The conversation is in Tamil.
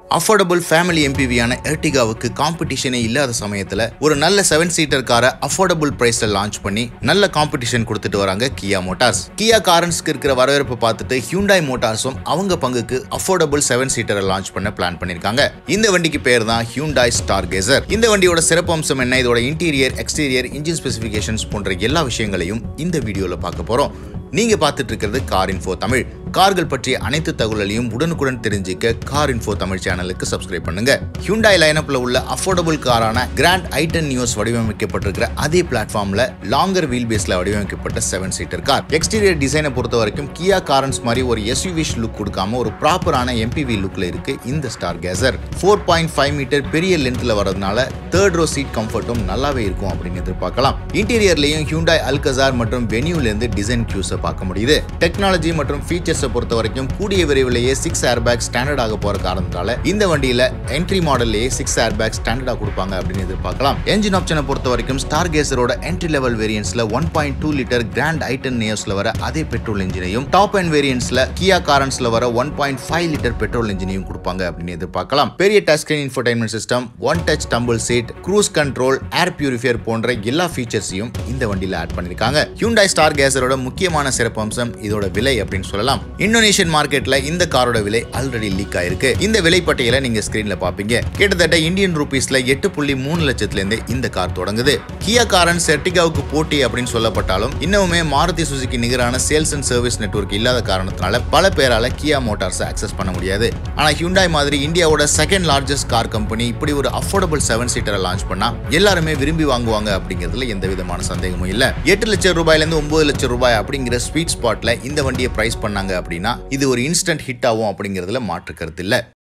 அஃபோர்டபுள் ஃபேமிலி எம்பிவியான எர்டிகாவுக்கு காம்படிஷனே இல்லாத சமயத்துல ஒரு நல்ல செவன் சீட்டர் காரை அஃபோர்டபுள் பிரைஸ்ல லான்ச் பண்ணி நல்ல காம்படிஷன் கொடுத்துட்டு வராங்க கியா மோட்டார்ஸ் கியா காரன்ஸ்க்கு இருக்கிற வரவேற்பு பார்த்துட்டு ஹியூண்டாய் மோட்டார்ஸும் அவங்க பங்குக்கு அஃபோர்டபுள் செவன் சீட்டரை லான்ச் பண்ண பிளான் பண்ணிருக்காங்க இந்த வண்டிக்கு பேர் தான் ஹியூண்டாய் ஸ்டார் கேசர் இந்த வண்டியோட சிறப்பம்சம் என்ன இதோட இன்டீரியர் எக்ஸ்டீரியர் இன்ஜின் ஸ்பெசிஃபிகேஷன்ஸ் போன்ற எல்லா விஷயங்களையும் இந்த வீடியோல பார்க்க போறோம் நீங்க பார்த்துட்டு இருக்கிறது கார் இன்ஃபோ தமிழ் கார்கள் பற்றிய அனைத்து தகவலையும் உடனுக்குடன் தெரிஞ்சுக்க கார் இன்ஃபோ தமிழ் சேனலுக்கு சப்ஸ்கிரைப் பண்ணுங்க ஹியூண்டாய் லைனப்ல உள்ள அஃபோர்டபுள் காரான கிராண்ட் ஐட்டன் நியூஸ் வடிவமைக்கப்பட்டிருக்கிற அதே பிளாட்ஃபார்ம்ல லாங்கர் வீல் பேஸ்ல வடிவமைக்கப்பட்ட செவன் சீட்டர் கார் எக்ஸ்டீரியர் டிசைனை பொறுத்த வரைக்கும் கியா காரன்ஸ் மாதிரி ஒரு எஸ்யூவிஷ் லுக் கொடுக்காம ஒரு ப்ராப்பரான எம்பிவி லுக்ல இருக்கு இந்த stargazer four point five metre பெரிய லென்த்ல வரதுனால தேர்ட் ரோ சீட் கம்ஃபர்ட்டும் நல்லாவே இருக்கும் அப்படின்னு எதிர்பார்க்கலாம் இன்டீரியர்லயும் ஹியூண்டாய் அல்கசார் மற்றும் வெனியூல இருந்து டிசைன் கியூஸை பார்க்க முடியுது டெக்னாலஜி மற்றும் ஃபீச்சர்ஸை பொறுத்த வரைக்கும் கூடிய விரைவிலேயே சிக்ஸ் ஏர் பேக் ஸ்டாண்டர்ட் ஆக போற காரணத்தால இந்த வண்டியில என்ட்ரி மாடல்லேயே சிக்ஸ் ஏர் பேக் ஸ்டாண்டர்டா கொடுப்பாங்க அப்படின்னு எதிர்பார்க்கலாம் என்ஜின் ஆப்ஷனை பொறுத்த வரைக்கும் ஸ்டார் கேசரோட என்ட்ரி லெவல் வேரியன்ஸ்ல one point two litre grand i ten நியர்ஸ்ல வர அதே பெட்ரோல் இன்ஜினையும் டாப் அண்ட் வேரியன்ஸ்ல கியா காரன்ஸ்ல வர one point five litre petrol இன்ஜினையும் கொடுப்பாங்க அப்படின்னு எதிர்பார்க்கலாம் பெரிய touch screen infotainment system one touch tumble seat cruise control air purifier போன்ற எல்லா ஃபீச்சர்ஸையும் இந்த வண்டியில ஆட் பண்ணிருக்காங்க ஹியூண்டாய் ஸ்டார் கேசரோட முக்கியமான சிறப்பம்சம் இதோட விலை அப்படின்னு சொல்லலாம் இந்தோனேஷியன் மார்க்கெட்ல இந்த காரோட விலை ஆல்ரெடி லீக் ஆயிருக்கு இந்த விலை பட்டியலை நீங்க ஸ்கிரீன்ல பாப்பீங்க கிட்டத்தட்ட இந்தியன் ரூபீஸ்ல எட்டு புள்ளி மூணு லட்சத்துல இருந்து இந்த கார் தொடங்குது கியா காரன் செர்டிகாவுக்கு போட்டி அப்படின்னு சொல்லப்பட்டாலும் இன்னுமே மாருதி சுசுகி நிகரான சேல்ஸ் அண்ட் சர்வீஸ் நெட்வொர்க் இல்லாத காரணத்தினால பல பேரால கியா மோட்டார்ஸ் அக்சஸ் பண்ண முடியாது ஆனா ஹியூண்டாய் மாதிரி இந்தியாவோட செகண்ட் லார்ஜஸ்ட் கார் கம்பெனி இப்படி ஒரு அஃபோர்டபுள் செவன் சீட்டரை லான்ச் பண்ணா எல்லாருமே விரும்பி வாங்குவாங்க அப்படிங்கிறதுல எந்த விதமான சந்தேகமும் இல்ல எட்டு லட்சம் ரூபாயில இருந்து ஒன்பது லட்சம் ரூபாய் அப்படிங்கிற ஸ்வீட் ஸ்பாட்ல இந்த வண்டியை பிரைஸ் பண்ணாங்க அப்படின்னா இது ஒரு இன்ஸ்டன்ட் ஹிட் ஆகும் அப்படிங்கிறதுல மாற்று கருத்து இல்ல